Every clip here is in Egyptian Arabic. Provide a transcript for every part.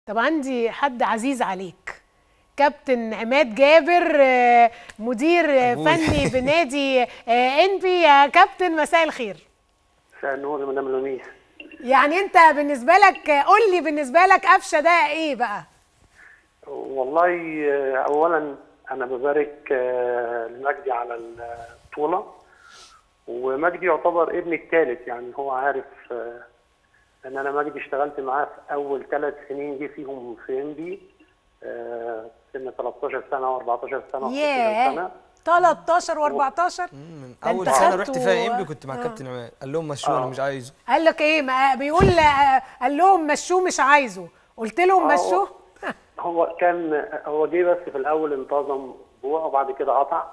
طب عندي حد عزيز عليك كابتن عماد جابر آه، مدير آه، أبوي. فني بنادي آه، انبي يا كابتن مساء الخير مساء النور مدام لميس يعني انت بالنسبه لك آه، قول لي بالنسبه لك قفشه ده ايه بقى والله آه، اولا انا ببارك آه، لمجدي على البطوله ومجدي يعتبر ابني الثالث يعني هو عارف آه، ان انا مجدي اشتغلت معاه في اول ثلاث سنين جه فيهم في ام بي سن 13 سنه و14 سنه و15 ياه سنه 13 و14 من ده اول انت سنه خدته رحت فيها انبي كنت مع آه. كابتن عماد قال لهم مشوه انا آه. مش عايزه قال لك ايه ما بيقول آه، قال لهم مشوه مش عايزه قلت لهم آه، مشوه هو كان هو جه بس في الاول انتظم اسبوع وبعد كده قطع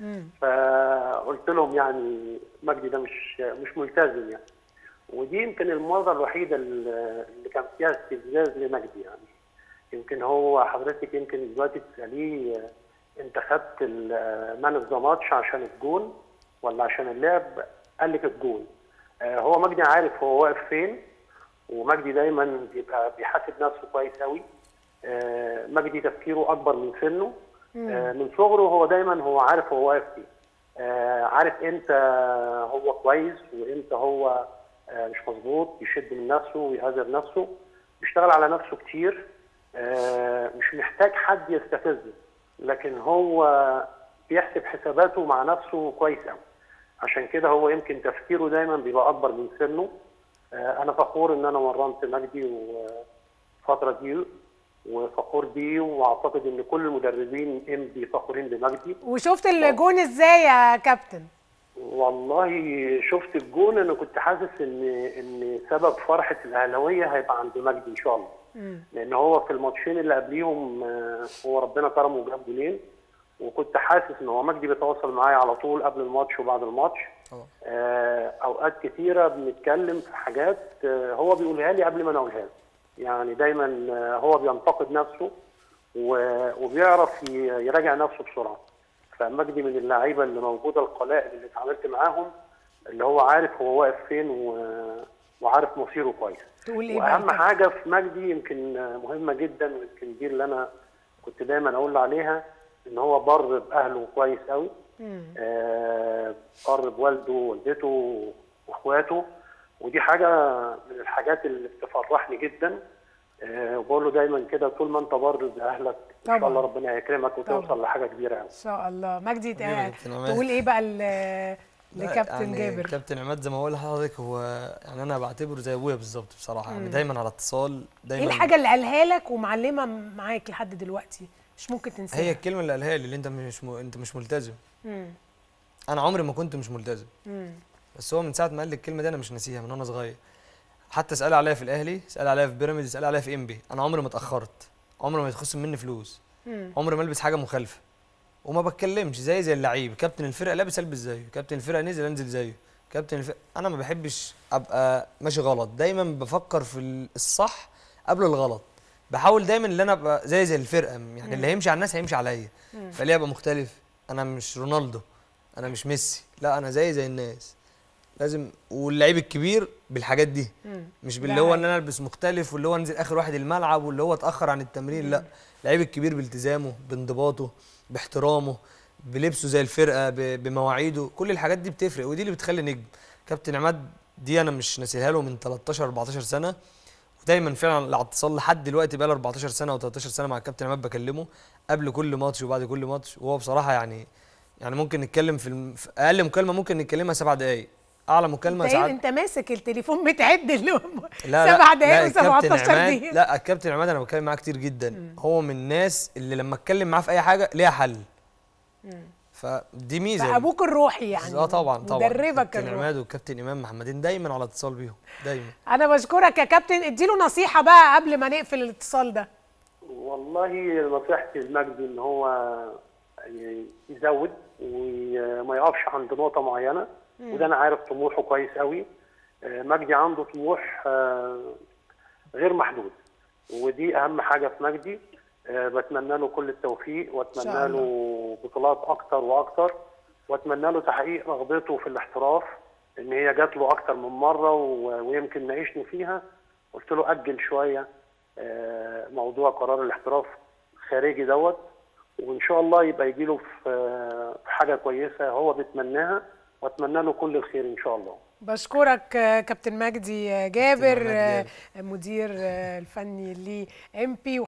فقلت لهم يعني مجدي ده مش مش ملتزم يعني ودي يمكن المره الوحيده اللي اللي كان فيها استفزاز لمجدي يعني يمكن هو حضرتك يمكن دلوقتي تساليه آه، انت خدت المان اوف ذا ماتش عشان الجون ولا عشان اللعب؟ قال لك الجون آه، هو مجدي عارف هو واقف فين ومجدي دايما بيبقى بيحاسب نفسه كويس قوي آه، مجدي تفكيره اكبر من سنه آه، من صغره هو دايما هو عارف هو واقف فين آه، عارف امتى هو كويس وامتى هو آه، مش مظبوط يشد من نفسه ويهذب نفسه بيشتغل على نفسه كتير آه، مش محتاج حد يستفزه لكن هو بيحسب حساباته مع نفسه كويس قوي عشان كده هو يمكن تفكيره دايما بيبقى اكبر من سنه آه، انا فخور ان انا مرنت مجدي والفتره دي وفخور بيه واعتقد ان كل المدربين ام بي فخورين بمجدي وشفت الجون ازاي يا كابتن والله شفت الجون انا كنت حاسس ان ان سبب فرحه الاهلاويه هيبقى عند مجدي ان شاء الله لان هو في الماتشين اللي قبليهم آه، هو ربنا كرمه وجاب جولين وكنت حاسس ان هو مجدي بيتواصل معايا على طول قبل الماتش وبعد الماتش طبعا آه، اوقات كتيره بنتكلم في حاجات آه، هو بيقولها لي قبل ما انا اقولها له يعني دايما آه، هو بينتقد نفسه و- وبيعرف ي- يراجع نفسه بسرعه فمجدي من اللعيبه اللي موجوده القلائل اللي اتعاملت معاهم اللي هو عارف هو واقف فين و- وعارف مصيره كويس تقول ايه بقى واهم كابتن؟ حاجه في مجدي يمكن آه، مهمه جدا ويمكن دي اللي انا كنت دايما اقول عليها ان هو بر باهله كويس قوي آه، بر بوالده ووالدته واخواته ودي حاجه من الحاجات اللي بتفرحني جدا آه، وبقول له دايما كده طول ما انت بر باهلك ان طبعاً. شاء الله ربنا يكرمك وتوصل طبعاً. لحاجه كبيره قوي ان شاء الله مجدي حبيبي يا آه، كابتن عماد. تقول ايه بقى ل- لا، لكابتن يعني جابر كابتن عماد زي ما بقول لحضرتك هو يعني انا بعتبره زي ابويا بالظبط بصراحه يعني دايما على اتصال دايما ايه الحاجه اللي قالها لك ومعلمه معاك لحد دلوقتي مش ممكن تنساها هي الكلمه اللي قالها لي اللي انت مش م... انت مش ملتزم مم. انا عمري ما كنت مش ملتزم مم. بس هو من ساعه ما قال لي الكلمه دي انا مش ناسيها من وانا صغير حتى اسال عليا في الاهلي اسال عليا في بيراميدز اسال عليا في انبي انا عمري ما اتاخرت عمري ما يتخصم مني فلوس مم. عمري ما البس حاجه مخالفه وما بتكلمش زي زي اللعيب كابتن الفرقه لابس البس زيه كابتن الفرقه نزل انزل زيه كابتن الفرقه انا ما بحبش ابقى ماشي غلط دايما بفكر في ال- الصح قبل الغلط بحاول دايما ان انا ابقى زي زي الفرقه يعني اللي هيمشي على الناس هيمشي عليا فليه ابقى مختلف انا مش رونالدو انا مش ميسي لا انا زي زي الناس لازم واللعيب الكبير بالحاجات دي مم. مش ده باللي هو ان حقيقي. انا البس مختلف واللي هو انزل اخر واحد الملعب واللي هو اتاخر عن التمرين لا اللعيب الكبير بالتزامه بانضباطه باحترامه بلبسه زي الفرقه ب- بمواعيده كل الحاجات دي بتفرق ودي اللي بتخلي نجم كابتن عماد دي انا مش ناسيها له من 13 14 سنه ودايما فعلا على اتصال لحد دلوقتي بقى له 14 سنه او 13 سنه مع الكابتن عماد بكلمه قبل كل ماتش وبعد كل ماتش وهو بصراحه يعني يعني ممكن نتكلم في, الم... في اقل مكالمه ممكن نتكلمها سبع دقائق اعلى مكالمه انت, ساعات انت ماسك التليفون بتعد اللي هم لا سبع لا دقايق لا و17 الكابتن عماد دقيقه لا الكابتن عماد انا بتكلم معاه كتير جدا هو من الناس اللي لما اتكلم معاه في اي حاجه ليها حل فدي ميزه فابوك الروحي يعني اه طبعا طبعا مدربك كابتن الروحي عماد والكابتن امام محمدين دايما على اتصال بيهم دايما انا بشكرك يا كابتن اديله نصيحه بقى قبل ما نقفل الاتصال ده والله نصيحتي لمجدي ان هو يعني يزود وما يقفش عند نقطه معينه وده انا عارف طموحه كويس قوي آه، مجدي عنده طموح آه، غير محدود ودي اهم حاجه في مجدي آه، بتمنى له كل التوفيق شاء واتمنى له بطولات اكتر واكتر واتمنى له تحقيق رغبته في الاحتراف ان هي جات له اكتر من مره و- ويمكن ناقشني فيها قلت له اجل شويه آه، موضوع قرار الاحتراف خارجي دوت وان شاء الله يبقى يجي له في آه، في حاجه كويسه هو بيتمناها واتمنى له كل الخير ان شاء الله بشكرك آه، كابتن مجدي آه، جابر عماد آه، جابر. مدير آه، الفني لإمبي